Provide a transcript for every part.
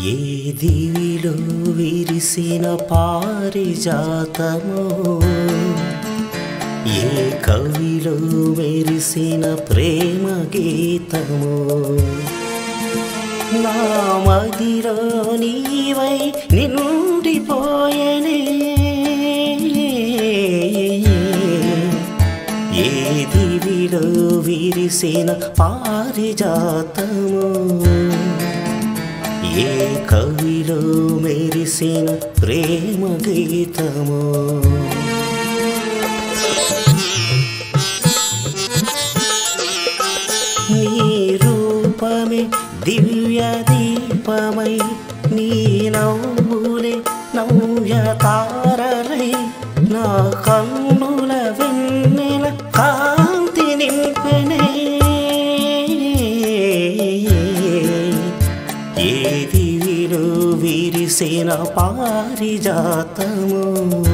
ఏ దివిలో విరిసిన పారిజాతమో ఏ కవిలో మెరిసిన ప్రేమ గీతమో నా మదిలో నీవై నిండిపోయనే ఏ దివిలో విరిసిన పారిజాతమో ఏ కవిలో మెరిసిన ప్రేమ గీతమో నీ రూపమే దివ్య దీపమై నీ నవ్వులే నవ్య తారలై నా కన్నుల వెన్నెల కాంతి నింపెనే ఏ దివిలో విరిసిన పారిజాతము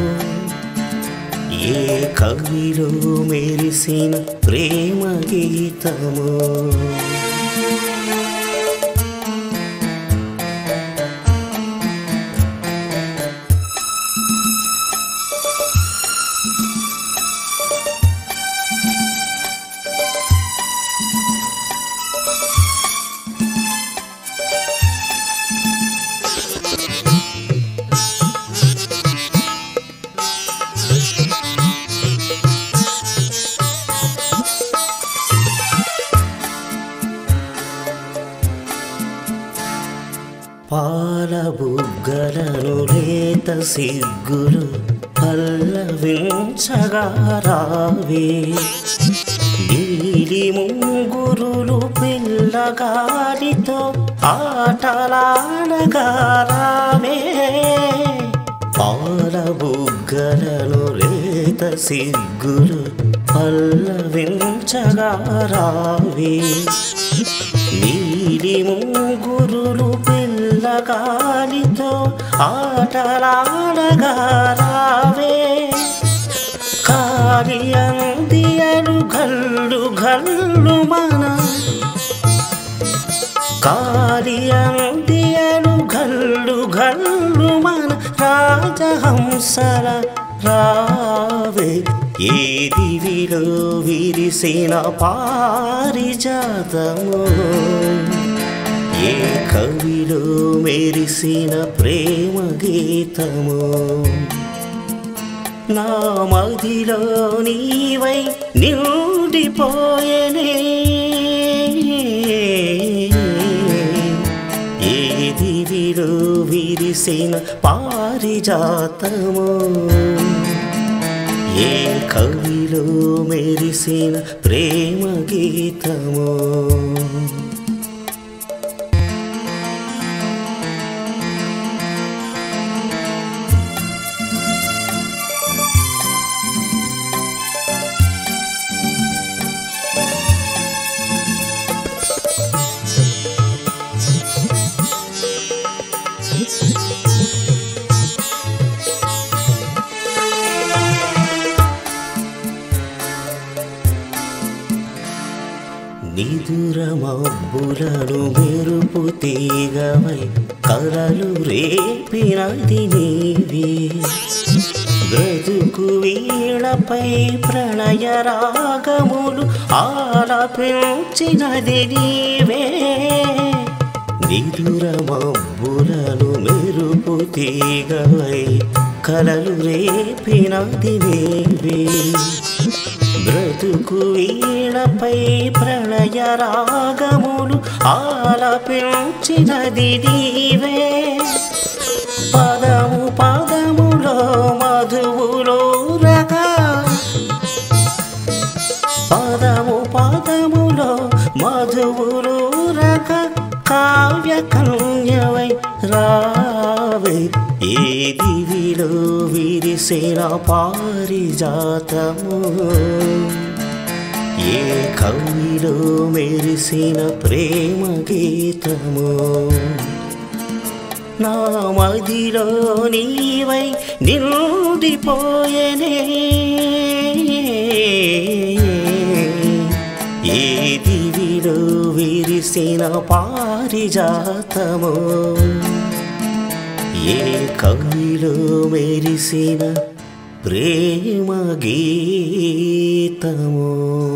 ఏ కవిలో మెరిసిన ప్రేమ గీతము పాల బుగ్గలను లేత సిగ్గులు పల్లవించగా రావే నీలి ముంగురులు పిల్లగాలితో ఆటలాడగా రావే పాల బుగ్గలను లేత సిగ్గులు పల్లవించగా రావే నీలి ముంగురులు పిల్లగాలితో ఆటలాడగా రావే కాలి అందియలు గల్లు గల్లు మన కాలి అందియలు గల్లు గల్లు మన రాజహంసల రావే ఏ దివిలో విరిసిన పారిజాతము ఏ కవిలో మెరిసిన ప్రేమ గీతము నా మదిలో నీవై నిండిపోయనే ఏ దివిలో విరిసిన పారిజాతము ఏ కవిలో మెరిసిన ప్రేమ గీతము నిదుర మబ్బులను మెరుపు తీగవై కలలు రేపినది నీవే బ్రతుకు వీణపై ప్రణయ రాగములు ఆలపించినది నీవే నిదుర మబ్బులను మెరుపు తీగవై కలలు రేపినది నీవే బ్రతుకు వీణపై ప్రణయ రాగములు ఆలపించినది నీవే పదము పదములో మధువులో రగా పదము పదములో మధువులు రక కావ్య కన్యవై రావే ఏ దివిలో విరిసిన పారిజాతము ఏ కవిలో మెరిసిన ప్రేమ గీతము నా మదిలో నీవై నిండిపోయనే ఏ దివిలో విరి విరిసిన పారిజాతము ఏ కవిలో మెరిసిన ప్రేమ గీతము